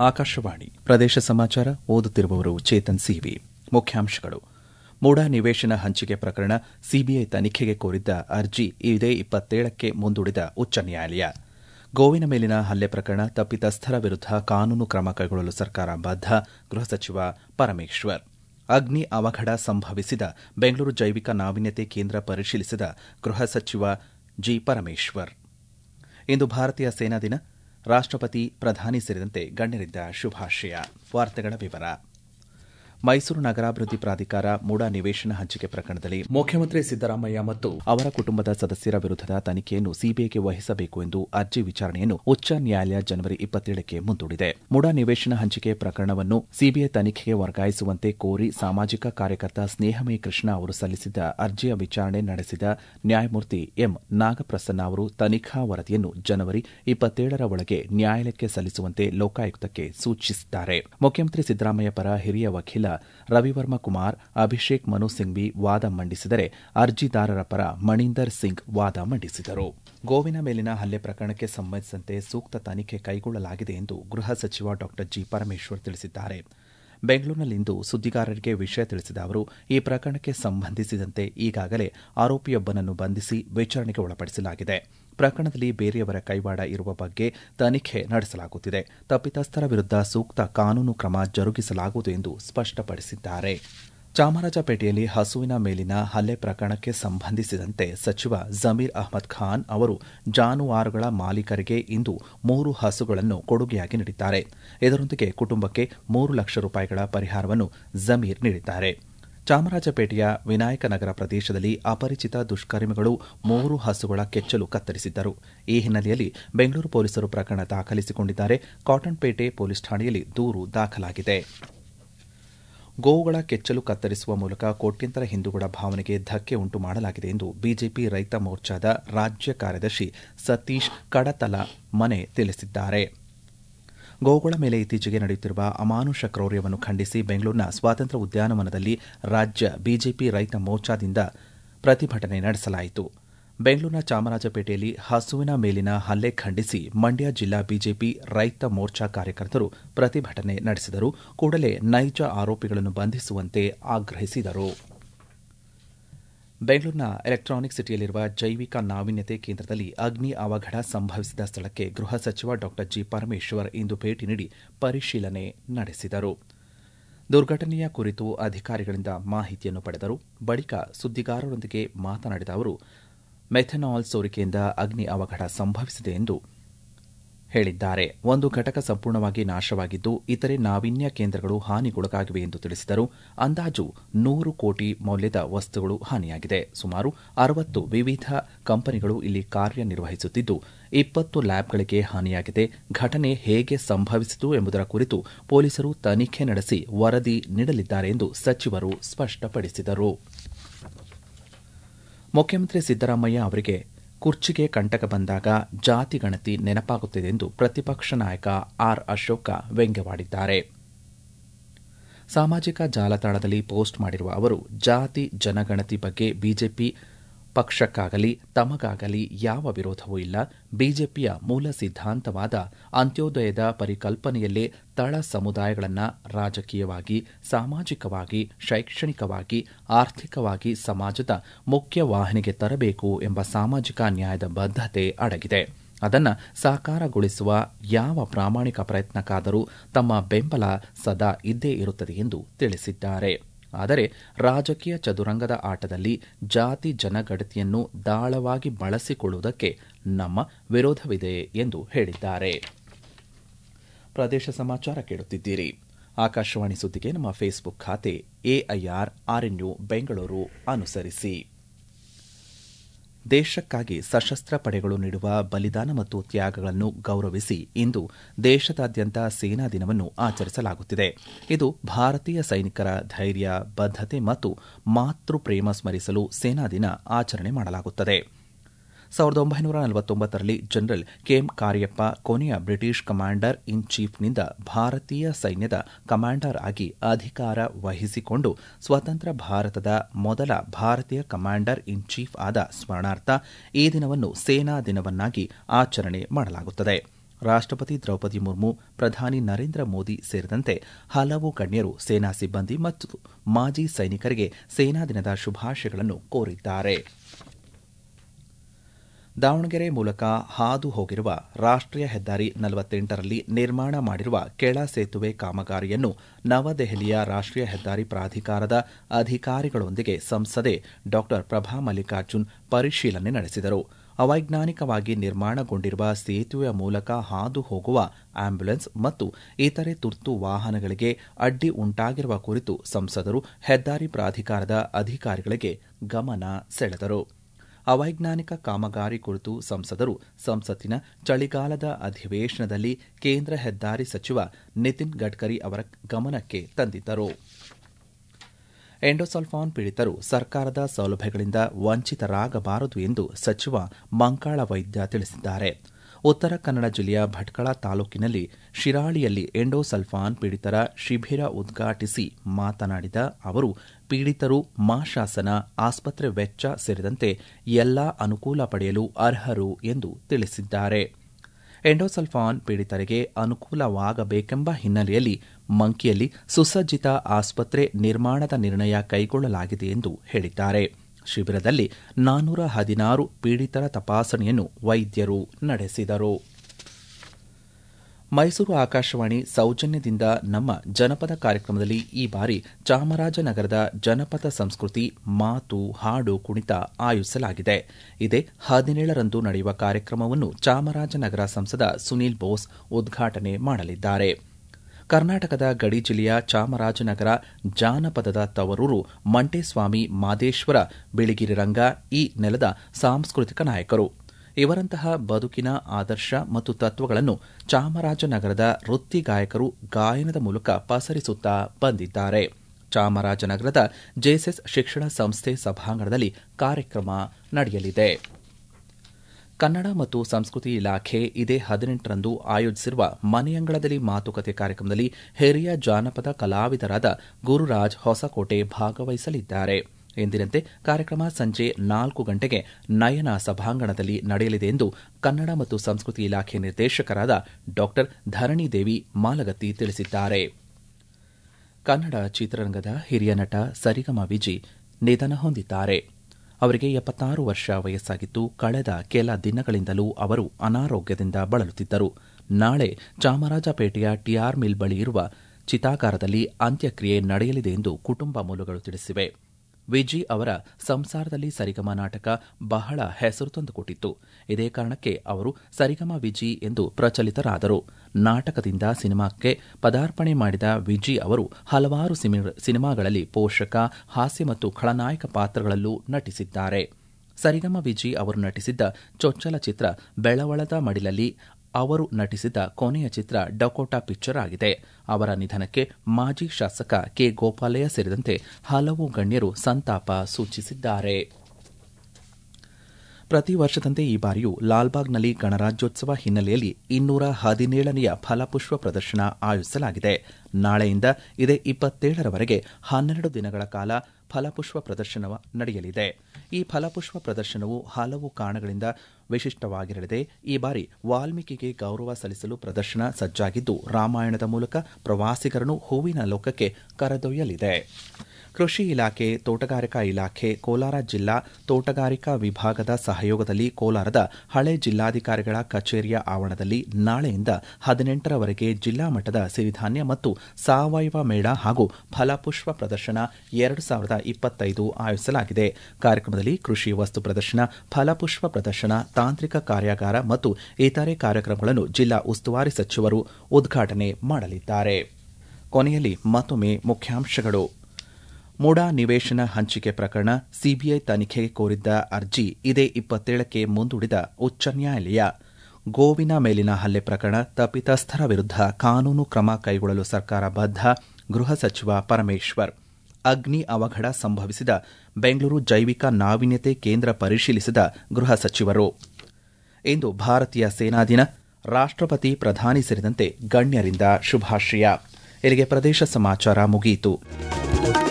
ಆಕಾಶವಾಣಿ ಪ್ರದೇಶ ಸಮಾಚಾರ ಓದುತ್ತಿರುವವರು ಚೇತನ್ ಸಿವಿ ಮುಖ್ಯಾಂಶಗಳು ಮೂಡಾ ನಿವೇಶನ ಹಂಚಿಕೆ ಪ್ರಕರಣ ಸಿಬಿಐ ತನಿಖೆಗೆ ಕೋರಿದ್ದ ಅರ್ಜಿ ಇದೇ ಇಪ್ಪತ್ತೇಳಕ್ಕೆ ಮುಂದೂಡಿದ ಉಚ್ಚ ನ್ಯಾಯಾಲಯ ಗೋವಿನ ಮೇಲಿನ ಹಲ್ಲೆ ಪ್ರಕರಣ ತಪ್ಪಿತಸ್ಥರ ವಿರುದ್ದ ಕಾನೂನು ಕ್ರಮ ಕೈಗೊಳ್ಳಲು ಸರ್ಕಾರ ಬದ್ದ ಗೃಹ ಸಚಿವ ಪರಮೇಶ್ವರ್ ಅಗ್ನಿ ಅವಘಡ ಸಂಭವಿಸಿದ ಬೆಂಗಳೂರು ಜೈವಿಕ ನಾವೀನ್ಯತೆ ಕೇಂದ್ರ ಪರಿಶೀಲಿಸಿದ ಗೃಹ ಸಚಿವ ಜಿ ಪರಮೇಶ್ವರ್ ಇಂದು ಭಾರತೀಯ ಸೇನಾ ದಿನ ರಾಷ್ಟಪತಿ ಪ್ರಧಾನಿ ಸೇರಿದಂತೆ ಗಣ್ಯರಿದ್ದ ಶುಭಾಶಯ ವಾರ್ತೆಗಳ ವಿವರ ಮೈಸೂರು ನಗರಾಭಿವೃದ್ಧಿ ಪ್ರಾಧಿಕಾರ ಮೂಡಾ ನಿವೇಶನ ಹಂಚಿಕೆ ಪ್ರಕರಣದಲ್ಲಿ ಮುಖ್ಯಮಂತ್ರಿ ಸಿದ್ದರಾಮಯ್ಯ ಮತ್ತು ಅವರ ಕುಟುಂಬದ ಸದಸ್ಯರ ವಿರುದ್ದದ ತನಿಖೆಯನ್ನು ಸಿಬಿಐಗೆ ವಹಿಸಬೇಕು ಎಂದು ಅರ್ಜಿ ವಿಚಾರಣೆಯನ್ನು ಉಚ್ಚ ನ್ಯಾಯಾಲಯ ಜನವರಿ ಇಪ್ಪತ್ತೇಳಕ್ಕೆ ಮುಂದೂಡಿದೆ ಮೂಡಾ ನಿವೇಶನ ಹಂಚಿಕೆ ಪ್ರಕರಣವನ್ನು ಸಿಬಿಐ ತನಿಖೆಗೆ ವರ್ಗಾಯಿಸುವಂತೆ ಕೋರಿ ಸಾಮಾಜಿಕ ಕಾರ್ಯಕರ್ತ ಸ್ನೇಹಮಯಿ ಕೃಷ್ಣ ಅವರು ಸಲ್ಲಿಸಿದ್ದ ಅರ್ಜಿಯ ವಿಚಾರಣೆ ನಡೆಸಿದ ನ್ಯಾಯಮೂರ್ತಿ ಎಂ ನಾಗಪ್ರಸನ್ನ ಅವರು ತನಿಖಾ ವರದಿಯನ್ನು ಜನವರಿ ಇಪ್ಪತ್ತೇಳರ ಒಳಗೆ ನ್ಯಾಯಾಲಯಕ್ಕೆ ಸಲ್ಲಿಸುವಂತೆ ಲೋಕಾಯುಕ್ತಕ್ಕೆ ಸೂಚಿಸಿದ್ದಾರೆ ಮುಖ್ಯಮಂತ್ರಿ ಸಿದ್ದರಾಮಯ್ಯ ಪರ ಹಿರಿಯ ವಕೀಲ ರವಿವರ್ಮ ಕುಮಾರ್ ಅಭಿಷೇಕ್ ಮನು ಸಿಂಘ್ವಿ ವಾದ ಮಂಡಿಸಿದರೆ ಅರ್ಜಿದಾರರ ಪರ ಮಣೀಂದರ್ ಸಿಂಗ್ ವಾದ ಮಂಡಿಸಿದರು ಗೋವಿನ ಮೇಲಿನ ಹಲ್ಲೆ ಪ್ರಕರಣಕ್ಕೆ ಸಂಬಂಧಿಸಿದಂತೆ ಸೂಕ್ತ ತನಿಖೆ ಕೈಗೊಳ್ಳಲಾಗಿದೆ ಎಂದು ಗೃಹ ಸಚಿವ ಡಾ ಜಿ ಪರಮೇಶ್ವರ್ ತಿಳಿಸಿದ್ದಾರೆ ಬೆಂಗಳೂರಿನಲ್ಲಿಂದು ಸುದ್ದಿಗಾರರಿಗೆ ವಿಷಯ ತಿಳಿಸಿದ ಅವರು ಈ ಪ್ರಕರಣಕ್ಕೆ ಸಂಬಂಧಿಸಿದಂತೆ ಈಗಾಗಲೇ ಆರೋಪಿಯೊಬ್ಬನನ್ನು ಬಂಧಿಸಿ ವಿಚಾರಣೆಗೆ ಒಳಪಡಿಸಲಾಗಿದೆ ಪ್ರಕರಣದಲ್ಲಿ ಬೇರೆಯವರ ಕೈವಾಡ ಇರುವ ಬಗ್ಗೆ ತನಿಖೆ ನಡೆಸಲಾಗುತ್ತಿದೆ ತಪ್ಪಿತಸ್ಥರ ವಿರುದ್ದ ಸೂಕ್ತ ಕಾನೂನು ಕ್ರಮ ಜರುಗಿಸಲಾಗುವುದು ಎಂದು ಸ್ಪಷ್ಟಪಡಿಸಿದ್ದಾರೆ ಚಾಮರಾಜಪೇಟೆಯಲ್ಲಿ ಹಸುವಿನ ಮೇಲಿನ ಹಲ್ಲೆ ಪ್ರಕರಣಕ್ಕೆ ಸಂಬಂಧಿಸಿದಂತೆ ಸಚಿವ ಜಮೀರ್ ಅಹ್ಮದ್ ಖಾನ್ ಅವರು ಜಾನುವಾರುಗಳ ಮಾಲೀಕರಿಗೆ ಇಂದು ಮೂರು ಹಸುಗಳನ್ನು ಕೊಡುಗೆಯಾಗಿ ನೀಡಿದ್ದಾರೆ ಇದರೊಂದಿಗೆ ಕುಟುಂಬಕ್ಕೆ ಮೂರು ಲಕ್ಷ ರೂಪಾಯಿಗಳ ಪರಿಹಾರವನ್ನು ಜಮೀರ್ ನೀಡಿದ್ದಾರೆ ಚಾಮರಾಜಪೇಟೆಯ ವಿನಾಯಕನಗರ ಪ್ರದೇಶದಲ್ಲಿ ಅಪರಿಚಿತ ದುಷ್ಕರ್ಮಿಗಳು ಮೂರು ಹಸುಗಳ ಕೆಚ್ಚಲು ಕತ್ತರಿಸಿದ್ದರು ಈ ಹಿನ್ನೆಲೆಯಲ್ಲಿ ಬೆಂಗಳೂರು ಪೊಲೀಸರು ಪ್ರಕರಣ ದಾಖಲಿಸಿಕೊಂಡಿದ್ದಾರೆ ಕಾಟನ್ಪೇಟೆ ಪೊಲೀಸ್ ಠಾಣೆಯಲ್ಲಿ ದೂರು ದಾಖಲಾಗಿದೆ ಗೋವುಗಳ ಕೆಚ್ಚಲು ಕತ್ತರಿಸುವ ಮೂಲಕ ಕೋಟ್ಯಂತರ ಹಿಂದೂಗಳ ಭಾವನೆಗೆ ಧಕ್ಕೆ ಉಂಟು ಮಾಡಲಾಗಿದೆ ಎಂದು ಬಿಜೆಪಿ ರೈತ ಮೋರ್ಚಾದ ರಾಜ್ಯ ಕಾರ್ಯದರ್ಶಿ ಸತೀಶ್ ಕಡತಲ ಮನೆ ತಿಳಿಸಿದ್ದಾರೆ ಗೋವುಗಳ ಮೇಲೆ ಇತ್ತೀಚೆಗೆ ನಡೆಯುತ್ತಿರುವ ಅಮಾನುಷ ಕ್ರೌರ್ಯವನ್ನು ಖಂಡಿಸಿ ಬೆಂಗಳೂರಿನ ಸ್ವಾತಂತ್ರ್ಯ ಉದ್ಯಾನವನದಲ್ಲಿ ರಾಜ್ಯ ಬಿಜೆಪಿ ರೈತ ಮೋರ್ಚಾದಿಂದ ಪ್ರತಿಭಟನೆ ನಡೆಸಲಾಯಿತು ಬೆಂಗಳೂರಿನ ಚಾಮರಾಜಪೇಟೆಯಲ್ಲಿ ಹಸುವಿನ ಮೇಲಿನ ಹಲ್ಲೆ ಖಂಡಿಸಿ ಮಂಡ್ಯ ಜಿಲ್ಲಾ ಬಿಜೆಪಿ ರೈತ ಮೋರ್ಚಾ ಕಾರ್ಯಕರ್ತರು ಪ್ರತಿಭಟನೆ ನಡೆಸಿದರು ಕೂಡಲೇ ನೈಜ ಆರೋಪಿಗಳನ್ನು ಬಂಧಿಸುವಂತೆ ಆಗ್ರಹಿಸಿದರು ಬೆಂಗಳೂರಿನ ಎಲೆಕ್ಟ್ರಾನಿಕ್ ಸಿಟಿಯಲ್ಲಿರುವ ಜೈವಿಕ ನಾವೀನ್ಯತೆ ಕೇಂದ್ರದಲ್ಲಿ ಅಗ್ನಿ ಅವಘಡ ಸಂಭವಿಸಿದ ಸ್ಥಳಕ್ಕೆ ಗೃಹ ಸಚಿವ ಡಾ ಜಿ ಪರಮೇಶ್ವರ್ ಇಂದು ಭೇಟಿ ನೀಡಿ ಪರಿಶೀಲನೆ ನಡೆಸಿದರು ದುರ್ಘಟನೆಯ ಕುರಿತು ಅಧಿಕಾರಿಗಳಿಂದ ಮಾಹಿತಿಯನ್ನು ಪಡೆದರು ಬಳಿಕ ಸುದ್ದಿಗಾರರೊಂದಿಗೆ ಮಾತನಾಡಿದ ಅವರು ಮೆಥನಾಲ್ ಸೋರಿಕೆಯಿಂದ ಅಗ್ನಿ ಅವಘಡ ಸಂಭವಿಸಿದೆ ಎಂದು ಹೇಳಿದ್ದಾರೆ ಒಂದು ಘಟಕ ಸಂಪೂರ್ಣವಾಗಿ ನಾಶವಾಗಿದ್ದು ಇತರೆ ನಾವೀನ್ಯ ಕೇಂದ್ರಗಳು ಹಾನಿಗೊಳಗಾಗಿವೆ ಎಂದು ತಿಳಿಸಿದರು ಅಂದಾಜು ನೂರು ಕೋಟಿ ಮೌಲ್ಯದ ವಸ್ತುಗಳು ಹಾನಿಯಾಗಿದೆ ಸುಮಾರು ಅರವತ್ತು ವಿವಿಧ ಕಂಪನಿಗಳು ಇಲ್ಲಿ ಕಾರ್ಯನಿರ್ವಹಿಸುತ್ತಿದ್ದು ಇಪ್ಪತ್ತು ಲ್ಯಾಬ್ಗಳಿಗೆ ಹಾನಿಯಾಗಿದೆ ಘಟನೆ ಹೇಗೆ ಸಂಭವಿಸಿತು ಎಂಬುದರ ಕುರಿತು ಪೊಲೀಸರು ತನಿಖೆ ನಡೆಸಿ ವರದಿ ನೀಡಲಿದ್ದಾರೆ ಎಂದು ಸಚಿವರು ಸ್ಪಷ್ಟಪಡಿಸಿದರು ಮುಖ್ಯಮಂತ್ರಿ ಸಿದ್ದರಾಮಯ್ಯ ಅವರಿಗೆ ಕುರ್ಚಿಗೆ ಕಂಟಕ ಬಂದಾಗ ಜಾತಿ ಗಣತಿ ನೆನಪಾಗುತ್ತಿದೆ ಎಂದು ಪ್ರತಿಪಕ್ಷ ನಾಯಕ ಆರ್ ಅಶೋಕ ವ್ಯಂಗ್ಯವಾಡಿದ್ದಾರೆ ಸಾಮಾಜಿಕ ಜಾಲತಾಣದಲ್ಲಿ ಪೋಸ್ಟ್ ಮಾಡಿರುವ ಅವರು ಜಾತಿ ಜನಗಣತಿ ಬಗ್ಗೆ ಬಿಜೆಪಿ ಪಕ್ಷಕ್ಕಾಗಲಿ ತಮಗಾಗಲಿ ಯಾವ ವಿರೋಧವೂ ಇಲ್ಲ ಬಿಜೆಪಿಯ ಮೂಲ ಸಿದ್ಧಾಂತವಾದ ಅಂತ್ಯೋದಯದ ಪರಿಕಲ್ಪನೆಯಲ್ಲೇ ತಳ ಸಮುದಾಯಗಳನ್ನು ರಾಜಕೀಯವಾಗಿ ಸಾಮಾಜಿಕವಾಗಿ ಶೈಕ್ಷಣಿಕವಾಗಿ ಆರ್ಥಿಕವಾಗಿ ಸಮಾಜದ ಮುಖ್ಯವಾಹಿನಿಗೆ ತರಬೇಕು ಎಂಬ ಸಾಮಾಜಿಕ ನ್ಯಾಯದ ಬದ್ಧತೆ ಅಡಗಿದೆ ಅದನ್ನು ಸಾಕಾರಗೊಳಿಸುವ ಯಾವ ಪ್ರಾಮಾಣಿಕ ಪ್ರಯತ್ನಕ್ಕಾದರೂ ತಮ್ಮ ಬೆಂಬಲ ಸದಾ ಇದ್ದೇ ಇರುತ್ತದೆ ಎಂದು ತಿಳಿಸಿದ್ದಾರೆ ಆದರೆ ರಾಜಕೀಯ ಚದುರಂಗದ ಆಟದಲ್ಲಿ ಜಾತಿ ಜನಗಣತಿಯನ್ನು ದಾಳವಾಗಿ ಬಳಸಿಕೊಳ್ಳುವುದಕ್ಕೆ ನಮ್ಮ ವಿರೋಧವಿದೆ ಎಂದು ಹೇಳಿದ್ದಾರೆ ಪ್ರದೇಶ ಸಮಾಚಾರ ಕೇಳುತ್ತಿದ್ದೀರಿ ಆಕಾಶವಾಣಿ ಸುದ್ದಿಗೆ ನಮ್ಮ ಫೇಸ್ಬುಕ್ ಖಾತೆ ಎಐಆರ್ ಆರ್ಎನ್ಯು ಬೆಂಗಳೂರು ಅನುಸರಿಸಿ ದೇಶಕ್ಕಾಗಿ ಸಶಸ್ತ್ರ ಪಡೆಗಳು ನೀಡುವ ಬಲಿದಾನ ಮತ್ತು ತ್ಯಾಗಗಳನ್ನು ಗೌರವಿಸಿ ಇಂದು ದೇಶದಾದ್ಯಂತ ಸೇನಾ ದಿನವನ್ನು ಆಚರಿಸಲಾಗುತ್ತಿದೆ ಇದು ಭಾರತೀಯ ಸೈನಿಕರ ಧೈರ್ಯ ಬದ್ಧತೆ ಮತ್ತು ಮಾತೃ ಪ್ರೇಮ ಸ್ಮರಿಸಲು ಸೇನಾ ದಿನ ಆಚರಣೆ ಮಾಡಲಾಗುತ್ತದೆ ಸಾವಿರದ ಒಂಬೈನೂರ ನಲವತ್ತೊಂಬತ್ತರಲ್ಲಿ ಜನರಲ್ ಕೆಎಂ ಕಾರ್ಯಪ್ಪ ಕೊನೆಯ ಬ್ರಿಟಿಷ್ ಕಮಾಂಡರ್ ಇನ್ ಚೀಫ್ನಿಂದ ಭಾರತೀಯ ಸೈನ್ಯದ ಕಮಾಂಡರ್ ಆಗಿ ಅಧಿಕಾರ ವಹಿಸಿಕೊಂಡು ಸ್ವತಂತ್ರ ಭಾರತದ ಮೊದಲ ಭಾರತೀಯ ಕಮಾಂಡರ್ ಇನ್ ಚೀಫ್ ಆದ ಸ್ಮರಣಾರ್ಥ ಈ ದಿನವನ್ನು ಸೇನಾ ದಿನವನ್ನಾಗಿ ಆಚರಣೆ ಮಾಡಲಾಗುತ್ತದೆ ರಾಷ್ಟಪತಿ ದ್ರೌಪದಿ ಮುರ್ಮು ಪ್ರಧಾನಿ ನರೇಂದ್ರ ಮೋದಿ ಸೇರಿದಂತೆ ಹಲವು ಗಣ್ಯರು ಸೇನಾ ಸಿಬ್ಬಂದಿ ಮತ್ತು ಮಾಜಿ ಸೈನಿಕರಿಗೆ ಸೇನಾ ದಿನದ ಶುಭಾಶಯಗಳನ್ನು ಕೋರಿದ್ದಾರೆ ದಾವಣಗೆರೆ ಮೂಲಕ ಹಾದು ಹೋಗಿರುವ ರಾಷ್ಟೀಯ ಹೆದ್ದಾರಿ ನಲವತ್ತೆಂಟರಲ್ಲಿ ನಿರ್ಮಾಣ ಮಾಡಿರುವ ಕೆಳ ಸೇತುವೆ ಕಾಮಗಾರಿಯನ್ನು ನವದೆಹಲಿಯ ರಾಷ್ಟೀಯ ಹೆದ್ದಾರಿ ಪ್ರಾಧಿಕಾರದ ಅಧಿಕಾರಿಗಳೊಂದಿಗೆ ಸಂಸದೆ ಡಾ ಪ್ರಭಾ ಮಲ್ಲಿಕಾರ್ಜುನ್ ಪರಿಶೀಲನೆ ನಡೆಸಿದರು ಅವೈಜ್ಞಾನಿಕವಾಗಿ ನಿರ್ಮಾಣಗೊಂಡಿರುವ ಸೇತುವೆಯ ಮೂಲಕ ಹಾದು ಹೋಗುವ ಆಂಬ್ಯುಲೆನ್ಸ್ ಮತ್ತು ಇತರೆ ತುರ್ತು ವಾಹನಗಳಿಗೆ ಅಡ್ಡಿ ಉಂಟಾಗಿರುವ ಕುರಿತು ಸಂಸದರು ಹೆದ್ದಾರಿ ಪ್ರಾಧಿಕಾರದ ಅಧಿಕಾರಿಗಳಿಗೆ ಗಮನ ಸೆಳೆದರು ಅವೈಜ್ಞಾನಿಕ ಕಾಮಗಾರಿ ಕುರಿತು ಸಂಸದರು ಸಂಸತ್ತಿನ ಚಳಿಗಾಲದ ಅಧಿವೇಶನದಲ್ಲಿ ಕೇಂದ್ರ ಹೆದ್ದಾರಿ ಸಚಿವ ನಿತಿನ್ ಗಡ್ಕರಿ ಅವರ ಗಮನಕ್ಕೆ ತಂದಿದ್ದರು ಎಂಡೋಸಲ್ಫಾನ್ ಪೀಡಿತರು ಸರ್ಕಾರದ ಸೌಲಭ್ಯಗಳಿಂದ ವಂಚಿತರಾಗಬಾರದು ಎಂದು ಸಚಿವ ಮಂಕಾಳ ವೈದ್ಯ ತಿಳಿಸಿದ್ದಾರೆ ಉತ್ತರ ಕನ್ನಡ ಜಿಲ್ಲೆಯ ಭಟ್ಕಳ ತಾಲೂಕಿನಲ್ಲಿ ಶಿರಾಳಿಯಲ್ಲಿ ಎಂಡೋಸಲ್ಫಾನ್ ಪೀಡಿತರ ಶಿಬಿರ ಉದ್ಘಾಟಿಸಿ ಮಾತನಾಡಿದ ಅವರು ಪೀಡಿತರು ಮಾಶಾಸನ ಆಸ್ಪತ್ರೆ ವೆಚ್ಚ ಸೇರಿದಂತೆ ಎಲ್ಲಾ ಅನುಕೂಲ ಪಡೆಯಲು ಅರ್ಹರು ಎಂದು ತಿಳಿಸಿದ್ದಾರೆ ಎಂಡೋಸಲ್ಫಾನ್ ಪೀಡಿತರಿಗೆ ಅನುಕೂಲವಾಗಬೇಕೆಂಬ ಹಿನ್ನೆಲೆಯಲ್ಲಿ ಮಂಕಿಯಲ್ಲಿ ಸುಸಜ್ಜಿತ ಆಸ್ಪತ್ರೆ ನಿರ್ಮಾಣದ ನಿರ್ಣಯ ಕೈಗೊಳ್ಳಲಾಗಿದೆ ಎಂದು ಹೇಳಿದ್ದಾರೆ ಶಿಬಿರದಲ್ಲಿ ನಾನ್ನೂರ ಹದಿನಾರು ಪೀಡಿತರ ತಪಾಸಣೆಯನ್ನು ವೈದ್ಯರು ನಡೆಸಿದರು ಮೈಸೂರು ಆಕಾಶವಾಣಿ ಸೌಜನ್ಯದಿಂದ ನಮ್ಮ ಜನಪದ ಕಾರ್ಯಕ್ರಮದಲ್ಲಿ ಈ ಬಾರಿ ಚಾಮರಾಜನಗರದ ಜನಪದ ಸಂಸ್ಕೃತಿ ಮಾತು ಹಾಡು ಕುಣಿತ ಆಯೋಜಿಸಲಾಗಿದೆ ಇದೇ ಹದಿನೇಳರಂದು ನಡೆಯುವ ಕಾರ್ಯಕ್ರಮವನ್ನು ಚಾಮರಾಜನಗರ ಸಂಸದ ಸುನೀಲ್ ಬೋಸ್ ಉದ್ಘಾಟನೆ ಮಾಡಲಿದ್ದಾರೆ ಕರ್ನಾಟಕದ ಗಡಿ ಜಿಲ್ಲೆಯ ಚಾಮರಾಜನಗರ ಜಾನಪದದ ತವರೂರು ಮಂಟೇಸ್ವಾಮಿ ಮಾದೇಶ್ವರ ಬಿಳಿಗಿರಿರಂಗ ಈ ನೆಲದ ಸಾಂಸ್ಕೃತಿಕ ನಾಯಕರು ಇವರಂತಹ ಬದುಕಿನ ಆದರ್ಶ ಮತ್ತು ತತ್ವಗಳನ್ನು ಚಾಮರಾಜನಗರದ ವೃತ್ತಿ ಗಾಯಕರು ಗಾಯನದ ಮೂಲಕ ಪಸರಿಸುತ್ತಾ ಬಂದಿದ್ದಾರೆ ಚಾಮರಾಜನಗರದ ಜೆಎಸ್ಎಸ್ ಶಿಕ್ಷಣ ಸಂಸ್ಥೆ ಸಭಾಂಗಣದಲ್ಲಿ ಕಾರ್ಯಕ್ರಮ ನಡೆಯಲಿದೆ ಕನ್ನಡ ಮತ್ತು ಸಂಸ್ಕೃತಿ ಇಲಾಖೆ ಇದೇ ಹದಿನೆಂಟರಂದು ಆಯೋಜಿಸಿರುವ ಮನೆಯಂಗಳದಲ್ಲಿ ಮಾತುಕತೆ ಕಾರ್ಯಕ್ರಮದಲ್ಲಿ ಹಿರಿಯ ಜಾನಪದ ಕಲಾವಿದರಾದ ಗುರುರಾಜ್ ಹೊಸಕೋಟೆ ಭಾಗವಹಿಸಲಿದ್ದಾರೆ ಎಂದಿನಂತೆ ಕಾರ್ಯಕ್ರಮ ಸಂಜೆ ನಾಲ್ಕು ಗಂಟೆಗೆ ನಯನ ಸಭಾಂಗಣದಲ್ಲಿ ನಡೆಯಲಿದೆ ಎಂದು ಕನ್ನಡ ಮತ್ತು ಸಂಸ್ಕೃತಿ ಇಲಾಖೆ ನಿರ್ದೇಶಕರಾದ ಡಾ ಧರಣಿದೇವಿ ಮಾಲಗತ್ತಿ ತಿಳಿಸಿದ್ದಾರೆ ಕನ್ನಡ ಚಿತ್ರರಂಗದ ಹಿರಿಯ ನಟ ಸರಿಗಮ ವಿಜಿ ನಿಧನ ಹೊಂದಿದ್ದಾರೆ ಅವರಿಗೆ ಎಪ್ಪತ್ತಾರು ವರ್ಷ ವಯಸ್ಸಾಗಿದ್ದು ಕಳೆದ ಕೆಲ ದಿನಗಳಿಂದಲೂ ಅವರು ಅನಾರೋಗ್ಯದಿಂದ ಬಳಲುತ್ತಿದ್ದರು ನಾಳೆ ಚಾಮರಾಜಪೇಟೆಯ ಟಿಆರ್ ಮಿಲ್ ಬಳಿ ಇರುವ ಚಿತಾಗಾರದಲ್ಲಿ ಅಂತ್ಯಕ್ರಿಯೆ ನಡೆಯಲಿದೆ ಎಂದು ಕುಟುಂಬ ಮೂಲಗಳು ತಿಳಿಸಿವೆ ವಿಜಿ ಅವರ ಸಂಸಾರದಲ್ಲಿ ಸರಿಗಮ ನಾಟಕ ಬಹಳ ಹೆಸರು ತಂದುಕೊಟ್ಟಿತ್ತು ಇದೇ ಕಾರಣಕ್ಕೆ ಅವರು ಸರಿಗಮ ವಿಜಿ ಎಂದು ಪ್ರಚಲಿತರಾದರು ನಾಟಕದಿಂದ ಸಿನಿಮಾಕ್ಕೆ ಪದಾರ್ಪಣೆ ಮಾಡಿದ ವಿಜಿ ಅವರು ಹಲವಾರು ಸಿನಿಮಾಗಳಲ್ಲಿ ಪೋಷಕ ಹಾಸ್ಯ ಮತ್ತು ಖಳನಾಯಕ ಪಾತ್ರಗಳಲ್ಲೂ ನಟಿಸಿದ್ದಾರೆ ಸರಿಗಮ ವಿಜಿ ಅವರು ನಟಿಸಿದ್ದ ಚೊಚ್ಚಲ ಚಿತ್ರ ಬೆಳವಳದ ಮಡಿಲಲ್ಲಿ ಅವರು ನಟಿಸಿದ ಕೊನೆಯ ಚಿತ್ರ ಡಕೋಟಾ ಪಿಕ್ಚರ್ ಆಗಿದೆ ಅವರ ನಿಧನಕ್ಕೆ ಮಾಜಿ ಶಾಸಕ ಕೆ ಗೋಪಾಲಯ್ಯ ಸೇರಿದಂತೆ ಹಲವು ಗಣ್ಯರು ಸಂತಾಪ ಸೂಚಿಸಿದ್ದಾರೆ ಪ್ರತಿ ವರ್ಷದಂತೆ ಈ ಬಾರಿಯೂ ಲಾಲ್ಬಾಗ್ನಲ್ಲಿ ಗಣರಾಜ್ಯೋತ್ಸವ ಹಿನ್ನೆಲೆಯಲ್ಲಿ ಇನ್ನೂರ ಹದಿನೇಳನೆಯ ಫಲಪುಷ್ಪ ಪ್ರದರ್ಶನ ಆಯೋಜಿಸಲಾಗಿದೆ ನಾಳೆಯಿಂದ ಇದೇ ಇಪ್ಪತ್ತೇಳರವರೆಗೆ ಹನ್ನೆರಡು ದಿನಗಳ ಕಾಲ ಫಲಪುಷ್ಪ ಪ್ರದರ್ಶನ ನಡೆಯಲಿದೆ ಈ ಫಲಪುಷ್ಪ ಪ್ರದರ್ಶನವು ಹಲವು ಕಾರಣಗಳಿಂದ ವಿಶಿಷ್ಟವಾಗಿರಲಿದೆ ಈ ಬಾರಿ ವಾಲ್ಮೀಕಿಗೆ ಗೌರವ ಸಲ್ಲಿಸಲು ಪ್ರದರ್ಶನ ಸಜ್ಜಾಗಿದ್ದು ರಾಮಾಯಣದ ಮೂಲಕ ಪ್ರವಾಸಿಗರನ್ನು ಹೂವಿನ ಲೋಕಕ್ಕೆ ಕರೆದೊಯ್ಯಲಿದೆ ಕೃಷಿ ಇಲಾಖೆ ತೋಟಗಾರಿಕಾ ಇಲಾಖೆ ಕೋಲಾರ ಜಿಲ್ಲಾ ತೋಟಗಾರಿಕಾ ವಿಭಾಗದ ಸಹಯೋಗದಲ್ಲಿ ಕೋಲಾರದ ಹಳೆ ಜಿಲ್ಲಾಧಿಕಾರಿಗಳ ಕಚೇರಿಯ ಆವರಣದಲ್ಲಿ ನಾಳೆಯಿಂದ ಹದಿನೆಂಟರವರೆಗೆ ಜಿಲ್ಲಾ ಮಟ್ಟದ ಸಿರಿಧಾನ್ಯ ಮತ್ತು ಸಾವಯವ ಮೇಳ ಹಾಗೂ ಫಲಪುಷ್ಪ ಪ್ರದರ್ಶನ ಎರಡು ಸಾವಿರದ ಇಪ್ಪತ್ತೈದು ಆಯೋಜಿಸಲಾಗಿದೆ ಕಾರ್ಯಕ್ರಮದಲ್ಲಿ ಕೃಷಿ ವಸ್ತು ಪ್ರದರ್ಶನ ಫಲಪುಷ್ಪ ಪ್ರದರ್ಶನ ತಾಂತ್ರಿಕ ಕಾರ್ಯಾಗಾರ ಮತ್ತು ಇತರೆ ಕಾರ್ಯಕ್ರಮಗಳನ್ನು ಜಿಲ್ಲಾ ಉಸ್ತುವಾರಿ ಸಚಿವರು ಉದ್ಘಾಟನೆ ಮಾಡಲಿದ್ದಾರೆ ಕೊನೆಯಲ್ಲಿ ಮತ್ತೊಮ್ಮೆ ಮುಖ್ಯಾಂಶಗಳು ಮೂಡಾ ನಿವೇಶನ ಹಂಚಿಕೆ ಪ್ರಕರಣ ಸಿಬಿಐ ತನಿಖೆಗೆ ಕೋರಿದ್ದ ಅರ್ಜಿ ಇದೇ ಇಪ್ಪತ್ತೇಳಕ್ಕೆ ಮುಂದೂಡಿದ ಉಚ್ಚ ನ್ಯಾಯಾಲಯ ಗೋವಿನ ಮೇಲಿನ ಹಲ್ಲೆ ಪ್ರಕರಣ ತಪ್ಪಿತಸ್ಥರ ವಿರುದ್ಧ ಕಾನೂನು ಕ್ರಮ ಕೈಗೊಳ್ಳಲು ಸರ್ಕಾರ ಬದ್ಧ ಗೃಹ ಸಚಿವ ಪರಮೇಶ್ವರ್ ಅಗ್ನಿ ಅವಘಡ ಸಂಭವಿಸಿದ ಬೆಂಗಳೂರು ಜೈವಿಕ ನಾವೀನ್ಯತೆ ಕೇಂದ್ರ ಪರಿಶೀಲಿಸಿದ ಗೃಹ ಸಚಿವರು ಇಂದು ಭಾರತೀಯ ಸೇನಾ ದಿನ ರಾಷ್ಟಪತಿ ಪ್ರಧಾನಿ ಸೇರಿದಂತೆ ಗಣ್ಯರಿಂದ ಶುಭಾಶಯ ಇಲ್ಲಿಗೆ ಪ್ರದೇಶ ಸಮಾಚಾರ ಮುಗಿಯಿತು